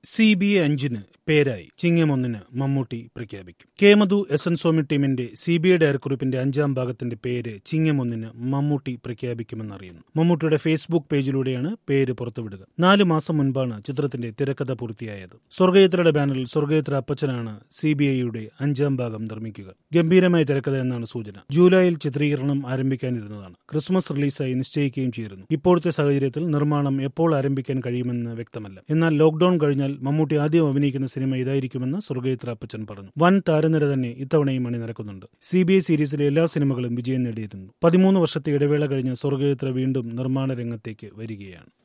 C B A അഞ്ചിന് പേരായി ചിങ്ങം ഒന്നിന് മമ്മൂട്ടി പ്രഖ്യാപിക്കും K Madhu S N Swamy ടീമിന്റെ സി ബി ഐ ഡയറക്കുറിപ്പിന്റെ അഞ്ചാം ഭാഗത്തിന്റെ പേര് ചിങ്ങം ഒന്നിന് മമ്മൂട്ടി പ്രഖ്യാപിക്കുമെന്നറിയുന്നു മമ്മൂട്ടിയുടെ ഫേസ്ബുക്ക് പേജിലൂടെയാണ് പേര് പുറത്തുവിടുക നാല് മാസം മുൻപാണ് ചിത്രത്തിന്റെ തിരക്കഥ പൂർത്തിയായത് സ്വർഗയത്രയുടെ ബാനറിൽ സ്വർഗയത്ര അപ്പച്ചനാണ് സി ബി ഐയുടെ അഞ്ചാം ഭാഗം നിർമ്മിക്കുക ഗംഭീരമായ തിരക്കഥ എന്നാണ് സൂചന ജൂലൈയിൽ ചിത്രീകരണം ആരംഭിക്കാനിരുന്നതാണ് ക്രിസ്മസ് റിലീസായി നിശ്ചയിക്കുകയും ചെയ്തിരുന്നു ഇപ്പോഴത്തെ സാഹചര്യത്തിൽ നിർമ്മാണം എപ്പോൾ ആരംഭിക്കാൻ കഴിയുമെന്ന് വ്യക്തമല്ല എന്നാൽ ലോക്ഡൌൺ കഴിഞ്ഞാൽ മമ്മൂട്ടി ആദ്യം അഭിനയിക്കുന്ന സിനിമ ഇതായിരിക്കുമെന്ന് സ്വർഗയത്ര അപ്പച്ചൻ പറഞ്ഞു വൻ താരനിര തന്നെ ഇത്തവണയും അണിനിരക്കുന്നുണ്ട് സി ബി ഐ സീരീസിലെ എല്ലാ സിനിമകളും വിജയം നേടിയിരുന്നു പതിമൂന്ന് വർഷത്തെ ഇടവേള കഴിഞ്ഞ് സ്വർഗയത്ര വീണ്ടും നിർമ്മാണ രംഗത്തേക്ക് വരികയാണ്